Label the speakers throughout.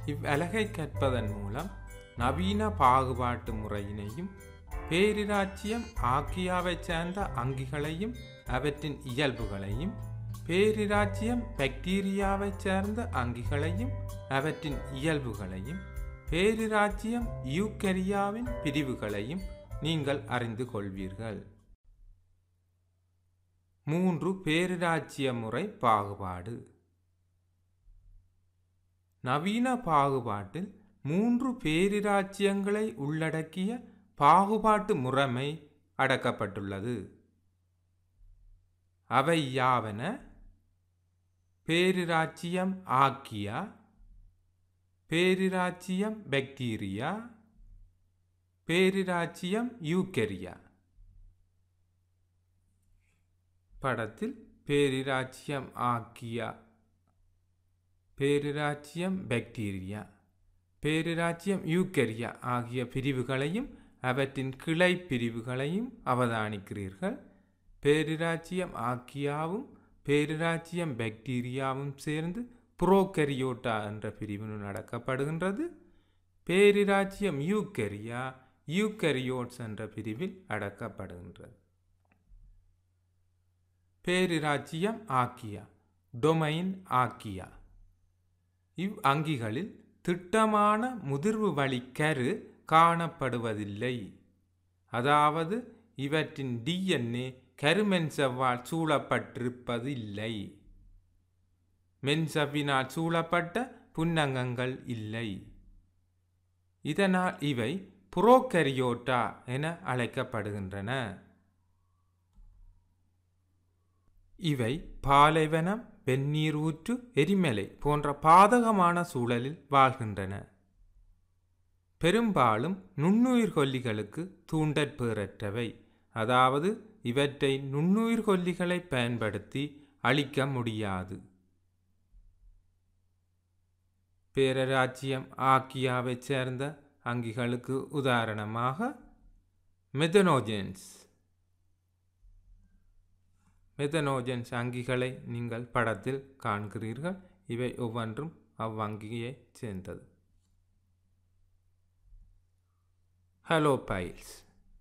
Speaker 1: இவ்வலகை கற்பதன் மூலம் நவீன பாகுபாட்டு முறையினையும் பேரிராச்சியம் ஆக்கியாவைச் சேர்ந்த அங்கிகளையும் அவற்றின் இயல்புகளையும் பேரிராச்சியம் பாக்டீரியாவைச் சேர்ந்த அங்கிகளையும் அவற்றின் இயல்புகளையும் பேரிராச்சியம் யூக்கரியாவின் பிரிவுகளையும் நீங்கள் அறிந்து கொள்வீர்கள் மூன்று பேரிராச்சிய முறை பாகுபாடு நவீன பாகுபாட்டில் மூன்று பேரிராச்சியங்களை உள்ளடக்கிய பாகுபாட்டு முறைமை அடக்கப்பட்டுள்ளது அவை யாவன பேரிராச்சியம் ஆக்கியா பேரிராச்சியம் பாக்டீரியா பேரிராச்சியம் யூக்கரியா படத்தில் பேரிராச்சியம் ஆக்கியா பேரிராச்சியம் பாக்டீரியா பேரிராச்சியம் யூக்கரியா ஆகிய பிரிவுகளையும் அவற்றின் கிளை பிரிவுகளையும் அவதானிக்கிறீர்கள் பேரிராச்சியம் ஆக்கியாவும் பேரிராச்சியம் பாக்டீரியாவும் சேர்ந்து புரோகரியோட்டா என்ற பிரிவு நடக்கப்படுகின்றது பேரிராச்சியம் யூக்கரியா யூக்கரியோட்ஸ் என்ற பிரிவில் அடக்கப்படுகின்றது பேரிராச்சியம் ஆக்கியா டொமைன் ஆக்கியா இவ் அங்கிகளில் திட்டமான முதிர்வு வழி கரு காணப்படுவதில்லை அதாவது இவற்றின் டிஎன்ஏ கருமென்சவ்வால் சூழப்பட்டிருப்பது இல்லை மென்சவ்வினால் சூழப்பட்ட புன்னங்கங்கள் இல்லை இதனால் இவை புரோகரியோட்டா என அழைக்கப்படுகின்றன இவை பாலைவனம் வெந்நீர் ஊற்று எரிமலை போன்ற பாதகமான சூழலில் வாழ்கின்றன பெரும்பாலும் நுண்ணுயிர் கொல்லிகளுக்கு தூண்டற்பேறற்றவை அதாவது இவற்றை நுண்ணுயிர் கொல்லிகளை பயன்படுத்தி அழிக்க முடியாது பேரராச்சியம் ஆக்கியாவைச் சேர்ந்த அங்கிகளுக்கு உதாரணமாக மெதனோஜென்ஸ் மெதனோஜென்ஸ் அங்கிகளை நீங்கள் படத்தில் காண்கிறீர்கள் இவை ஒவ்வொன்றும் அவ்வங்கியைச் சேர்ந்தது ஹலோபைல்ஸ்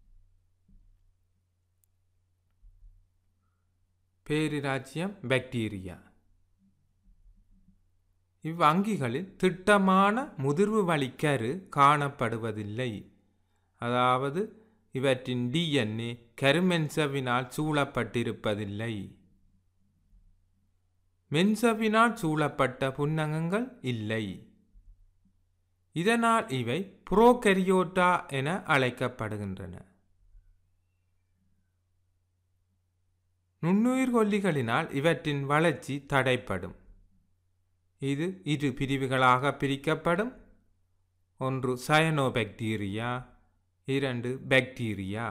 Speaker 1: பேரிராச்சியம் பாக்டீரியா இவ்வங்கிகளில் திட்டமான முதிர்வு வழிக்கரு காணப்படுவதில்லை அதாவது இவற்றின் டிஎன்ஏ கருமென்சவினால் சூழப்பட்டிருப்பதில்லை மென்சவினால் சூழப்பட்ட புன்னகங்கள் இல்லை இதனால் இவை புரோகரியோட்டா என அழைக்கப்படுகின்றன நுண்ணுயிர் கொல்லிகளினால் இவற்றின் வளர்ச்சி தடைப்படும் இது இரு பிரிவுகளாக பிரிக்கப்படும் ஒன்று சயனோபாக்டீரியா இரண்டு பாக்டீரியா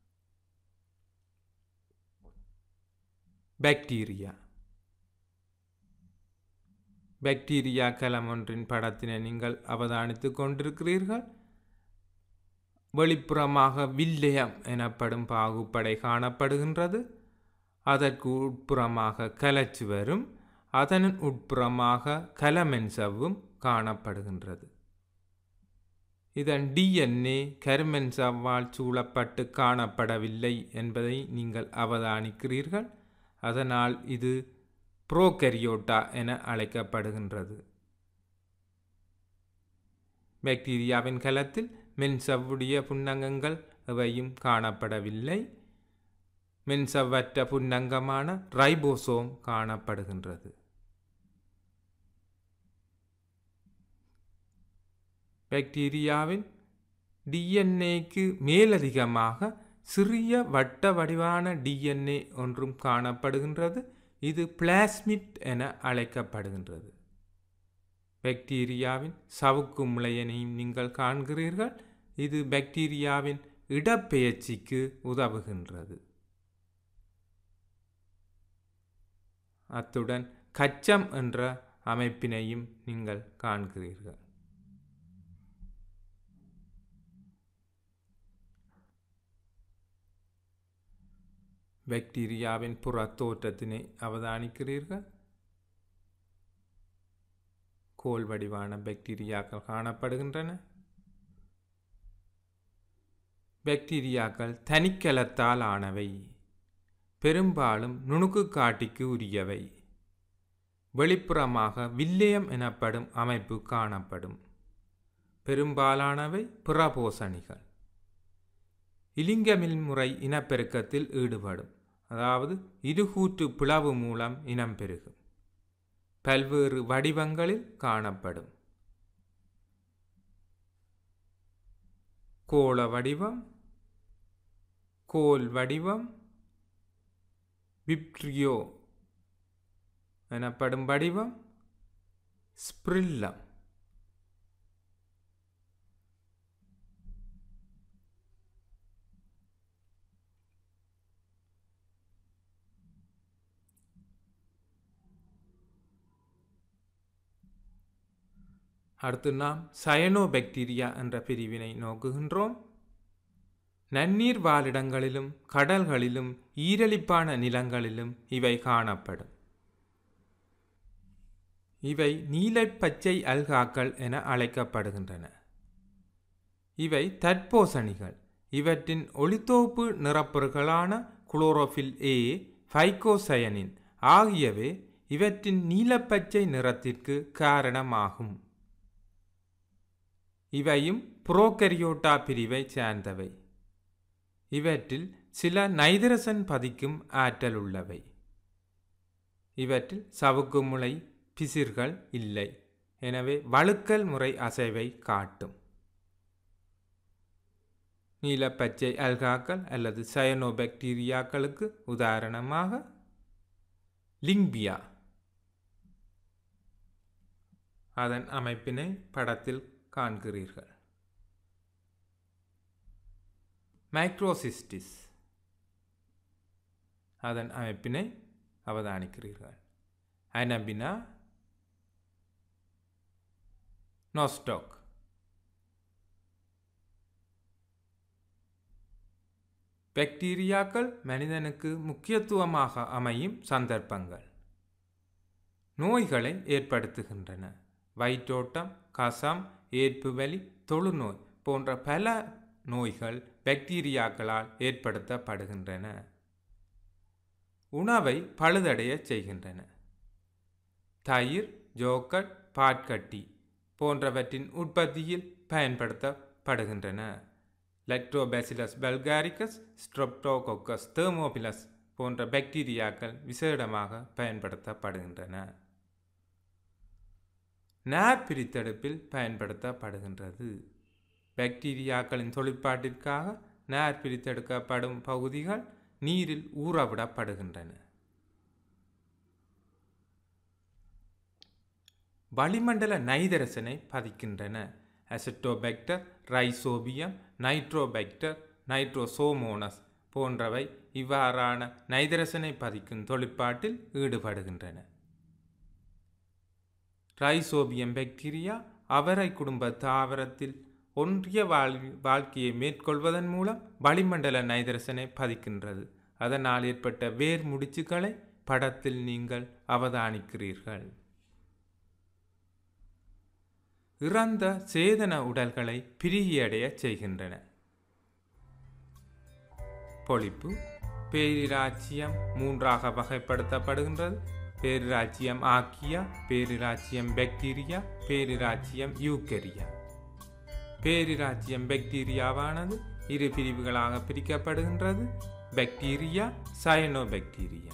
Speaker 1: பாக்டீரியா பாக்டீரியா கலம் ஒன்றின் படத்தினை நீங்கள் அவதானித்துக் கொண்டிருக்கிறீர்கள் வெளிப்புறமாக வில்லியம் எனப்படும் பாகுப்படை காணப்படுகின்றது அதற்கு உட்புறமாக கலச்சுவரும் அதன் உட்புறமாக கலமென்சவ்வும் காணப்படுகின்றது இதன் டிஎன்ஏ கருமென்சவ்வால் சூழப்பட்டு காணப்படவில்லை என்பதை நீங்கள் அவதானிக்கிறீர்கள் அதனால் இது புரோகரியோட்டா என அழைக்கப்படுகின்றது பாக்டீரியாவின் கலத்தில் மென்சவ்வுடைய புன்னங்கங்கள் எவையும் காணப்படவில்லை மென்சவ்வற்ற புன்னங்கமான ரைபோசோம் காணப்படுகின்றது பாக்டீரியாவின் டிஎன்ஏக்கு மேலதிகமாக சிறிய வட்ட வடிவான டிஎன்ஏ ஒன்றும் காணப்படுகின்றது இது பிளாஸ்மிட் என அழைக்கப்படுகின்றது பாக்டீரியாவின் சவுக்கு முளையனையும் நீங்கள் காண்கிறீர்கள் இது பாக்டீரியாவின் இடப்பெயர்ச்சிக்கு உதவுகின்றது அத்துடன் கச்சம் என்ற அமைப்பினையும் நீங்கள் காண்கிறீர்கள் பாக்டீரியாவின் புற தோற்றத்தினை அவதானிக்கிறீர்கள் கோல் வடிவான பாக்டீரியாக்கள் காணப்படுகின்றன பாக்டீரியாக்கள் தனிக்கலத்தால் ஆனவை பெரும்பாலும் நுணுக்கு காட்டிக்கு உரியவை வெளிப்புறமாக வில்லியம் எனப்படும் அமைப்பு காணப்படும் பெரும்பாலானவை புறபோசணிகள் இலிங்கமில் முறை இனப்பெருக்கத்தில் ஈடுபடும் அதாவது இருகூற்று பிளவு மூலம் இனம் பெருகும் பல்வேறு வடிவங்களில் காணப்படும் கோள வடிவம் கோல் வடிவம் விப்ட்ரியோ எனப்படும் வடிவம் ஸ்பிரில்லம் அடுத்து நாம் சயனோபாக்டீரியா என்ற பிரிவினை நோக்குகின்றோம் நன்னீர் வாழிடங்களிலும் கடல்களிலும் ஈரலிப்பான நிலங்களிலும் இவை காணப்படும் இவை நீலப்பச்சை அல்காக்கள் என அழைக்கப்படுகின்றன இவை தற்போசணிகள் இவற்றின் ஒளித்தோப்பு நிறப்பொருட்களான குளோரோஃபில் ஏ ஃபைகோசயனின் ஆகியவை இவற்றின் நீலப்பச்சை நிறத்திற்கு காரணமாகும் இவையும் புரோகரியோட்டா பிரிவை சார்ந்தவை இவற்றில் சில நைதரசன் பதிக்கும் ஆற்றல் உள்ளவை இவற்றில் சவுக்கு முளை பிசிர்கள் இல்லை எனவே வழுக்கல் முறை அசைவை காட்டும் நீலப்பச்சை அல்காக்கள் அல்லது சயனோபாக்டீரியாக்களுக்கு உதாரணமாக லிம்பியா அதன் அமைப்பினை படத்தில் காண்கிறீர்கள் மைக்ரோசிஸ்டிஸ் அதன் அமைப்பினை அவதானிக்கிறீர்கள் அனபினா நோஸ்டாக் பாக்டீரியாக்கள் மனிதனுக்கு முக்கியத்துவமாக அமையும் சந்தர்ப்பங்கள் நோய்களை ஏற்படுத்துகின்றன வயிற்றோட்டம் கசம் ஏற்பு வலி தொழுநோய் போன்ற பல நோய்கள் பாக்டீரியாக்களால் ஏற்படுத்தப்படுகின்றன உணவை பழுதடைய செய்கின்றன தயிர் ஜோக்கட் பாட்கட்டி போன்றவற்றின் உற்பத்தியில் பயன்படுத்தப்படுகின்றன லெக்டோபேசிலஸ் பல்காரிக்கஸ் ஸ்ட்ரெப்டோகோக்கஸ் தெர்மோபிலஸ் போன்ற பாக்டீரியாக்கள் விசேடமாக பயன்படுத்தப்படுகின்றன நார் பிரித்தெடுப்பில் பயன்படுத்தப்படுகின்றது பாக்டீரியாக்களின் தொழிற்பாட்டிற்காக நார் பிரித்தெடுக்கப்படும் பகுதிகள் நீரில் ஊறவிடப்படுகின்றன வளிமண்டல நைதரசனை பதிக்கின்றன அசிட்டோபெக்டர் ரைசோபியம் நைட்ரோபெக்டர் நைட்ரோசோமோனஸ் போன்றவை இவ்வாறான நைதரசனை பதிக்கும் தொழிற்பாட்டில் ஈடுபடுகின்றன ரைசோபியம் பாக்டீரியா அவரை குடும்ப தாவரத்தில் ஒன்றிய வாழ் வாழ்க்கையை மேற்கொள்வதன் மூலம் வளிமண்டல நைதரசனை பதிக்கின்றது அதனால் ஏற்பட்ட வேர் முடிச்சுக்களை படத்தில் நீங்கள் அவதானிக்கிறீர்கள் இறந்த சேதன உடல்களை பிரியடைய செய்கின்றன பொழிப்பு பேரிராச்சியம் மூன்றாக வகைப்படுத்தப்படுகின்றது பேரிராச்சியம் ஆக்கியா பேரிராச்சியம் பாக்டீரியா பேரிராச்சியம் யூக்கரியா பேரிராச்சியம் பாக்டீரியாவானது இரு பிரிவுகளாக பிரிக்கப்படுகின்றது பாக்டீரியா சயனோபாக்டீரியா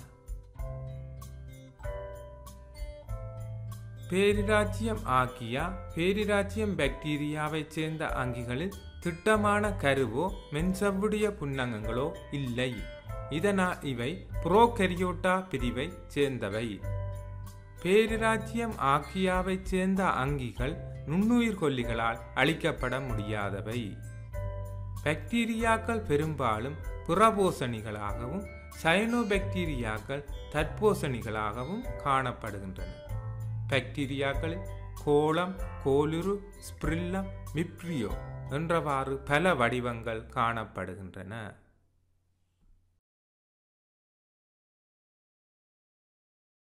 Speaker 1: பேரிராச்சியம் ஆக்கியா பேரிராச்சியம் பாக்டீரியாவைச் சேர்ந்த அங்கிகளில் திட்டமான கருவோ மென்சவ்வுடைய புன்னகங்களோ இல்லை இதனால் இவை புரோகரியோட்டா பிரிவை சேர்ந்தவை பேரிராச்சியம் ஆக்கியாவைச் சேர்ந்த அங்கிகள் நுண்ணுயிர் கொல்லிகளால் அழிக்கப்பட முடியாதவை பாக்டீரியாக்கள் பெரும்பாலும் புறபோசணிகளாகவும் சயனோபாக்டீரியாக்கள் தற்போசணிகளாகவும் காணப்படுகின்றன பாக்டீரியாக்களில் கோலம் கோலுரு ஸ்பிரில்லம் மிப்ரியோ என்றவாறு பல வடிவங்கள் காணப்படுகின்றன